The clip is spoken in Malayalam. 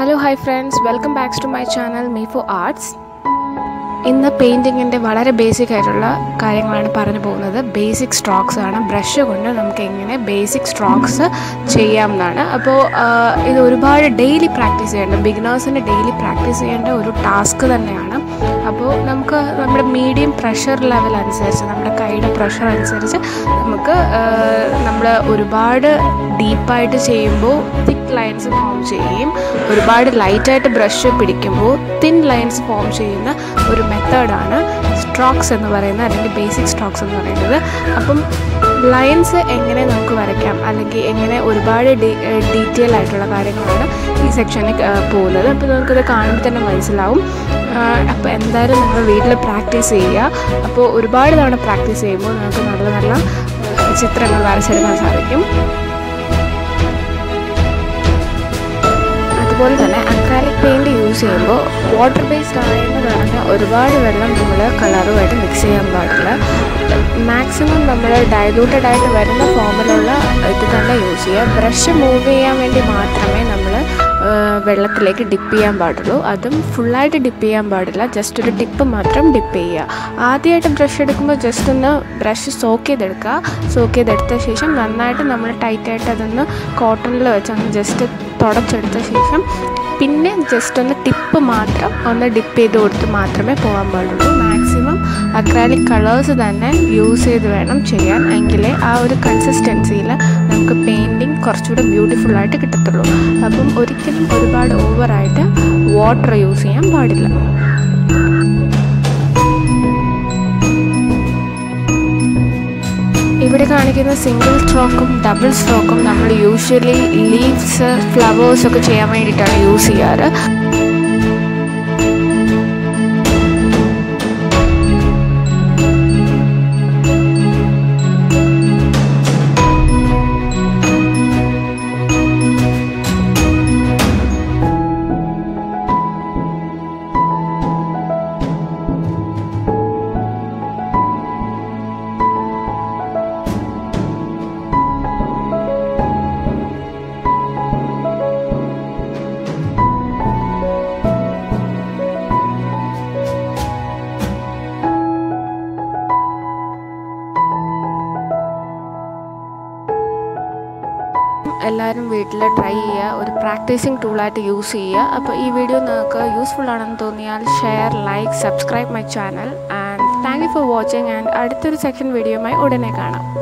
hello hi friends welcome back to my channel me for arts ഇന്ന് പെയിൻറ്റിങ്ങിൻ്റെ വളരെ ബേസിക് ആയിട്ടുള്ള കാര്യങ്ങളാണ് പറഞ്ഞു പോകുന്നത് ബേസിക് സ്ട്രോക്സ് ആണ് ബ്രഷ് കൊണ്ട് നമുക്ക് എങ്ങനെ ബേസിക് സ്ട്രോക്സ് ചെയ്യാം എന്നാണ് അപ്പോൾ ഇത് ഒരുപാട് ഡെയിലി പ്രാക്ടീസ് ചെയ്യേണ്ട ബിഗിനേഴ്സിന് ഡെയിലി പ്രാക്ടീസ് ചെയ്യേണ്ട ഒരു ടാസ്ക് തന്നെയാണ് അപ്പോൾ നമുക്ക് നമ്മുടെ മീഡിയം പ്രഷർ ലെവൽ അനുസരിച്ച് നമ്മുടെ കൈയുടെ പ്രഷർ അനുസരിച്ച് നമുക്ക് നമ്മൾ ഒരുപാട് ഡീപ്പായിട്ട് ചെയ്യുമ്പോൾ തിക്ക് ലൈൻസ് ഫോം ചെയ്യും ഒരുപാട് ലൈറ്റായിട്ട് ബ്രഷ് പിടിക്കുമ്പോൾ തിൻ ലൈൻസ് ഫോം ചെയ്യുന്ന ഒരു മെത്തേഡാണ് സ്ട്രോക്സ് എന്ന് പറയുന്നത് അല്ലെങ്കിൽ ബേസിക് സ്ട്രോക്സ് എന്ന് പറയുന്നത് അപ്പം ലൈൻസ് എങ്ങനെ നമുക്ക് വരയ്ക്കാം അല്ലെങ്കിൽ എങ്ങനെ ഒരുപാട് ഡീ ഡീറ്റെയിൽ ആയിട്ടുള്ള കാര്യങ്ങളാണ് ഈ സെക്ഷനിൽ പോകുന്നത് അപ്പോൾ നമുക്കത് കാണുമ്പോൾ തന്നെ മനസ്സിലാവും അപ്പോൾ എന്തായാലും നിങ്ങൾ വീട്ടിൽ പ്രാക്ടീസ് ചെയ്യുക അപ്പോൾ ഒരുപാട് തവണ പ്രാക്ടീസ് ചെയ്യുമ്പോൾ നമുക്ക് നല്ല നല്ല ചിത്രങ്ങൾ വരച്ചെടുക്കാൻ സാധിക്കും അതുപോലെ തന്നെ അക്രാലിക് പെയിൻറ് യൂസ് ചെയ്യുമ്പോൾ വാട്ടർ ബേസ്ഡ് ആയെന്ന് പറഞ്ഞ ഒരുപാട് വെള്ളം നമ്മൾ കളറുമായിട്ട് മിക്സ് ചെയ്യാൻ പാടില്ല മാക്സിമം നമ്മൾ ഡയലൂട്ടഡ് ആയിട്ട് വരുന്ന ഫോമിലുള്ള ഇത് തന്നെ യൂസ് ചെയ്യുക ബ്രഷ് മൂവ് ചെയ്യാൻ വേണ്ടി മാത്രമേ നമ്മൾ വെള്ളത്തിലേക്ക് ഡിപ്പ് ചെയ്യാൻ പാടുള്ളൂ അതും ഫുള്ളായിട്ട് ഡിപ്പ് ചെയ്യാൻ പാടില്ല ജസ്റ്റ് ഒരു ടിപ്പ് മാത്രം ഡിപ്പ് ചെയ്യുക ആദ്യമായിട്ട് ബ്രഷ് എടുക്കുമ്പോൾ ജസ്റ്റ് ഒന്ന് ബ്രഷ് സോക്ക് ചെയ്തെടുക്കുക സോക്ക് ചെയ്തെടുത്ത ശേഷം നന്നായിട്ട് നമ്മൾ ടൈറ്റായിട്ട് അതൊന്ന് കോട്ടണിൽ വെച്ച് ഒന്ന് ജസ്റ്റ് തുടച്ചെടുത്ത ശേഷം പിന്നെ ജസ്റ്റ് ഒന്ന് ടിപ്പ് മാത്രം ഒന്ന് ഡിപ്പ് ചെയ്ത് കൊടുത്ത് മാത്രമേ പോകാൻ പാടുള്ളൂ മാക്സിമം അക്രാലിക് കളേഴ്സ് തന്നെ യൂസ് ചെയ്ത് വേണം ചെയ്യാൻ എങ്കിലേ ആ ഒരു കൺസിസ്റ്റൻസിയിൽ നമുക്ക് പെയിൻറ്റിങ് കുറച്ചുകൂടെ ബ്യൂട്ടിഫുൾ ആയിട്ട് കിട്ടത്തുള്ളൂ അപ്പം ഒരിക്കലും ഒരുപാട് ഓവറായിട്ട് വാട്ടർ യൂസ് ചെയ്യാൻ പാടില്ല ഇവിടെ കാണിക്കുന്ന സിംഗിൾ സ്ട്രോക്കും ഡബിൾ സ്ട്രോക്കും നമ്മൾ യൂഷ്വലി ലീവ്സ് ഫ്ലവേഴ്സ് ഒക്കെ ചെയ്യാൻ വേണ്ടിയിട്ടാണ് യൂസ് ചെയ്യാറ് എല്ലാവരും വീട്ടിൽ ട്രൈ ചെയ്യുക ഒരു പ്രാക്ടീസിങ് ടൂളായിട്ട് യൂസ് ചെയ്യുക അപ്പോൾ ഈ വീഡിയോ നിങ്ങൾക്ക് യൂസ്ഫുൾ ആണെന്ന് തോന്നിയാൽ share like subscribe my channel and thank you for watching and അടുത്തൊരു സെക്കൻഡ് വീഡിയോയുമായി ഉടനെ കാണാം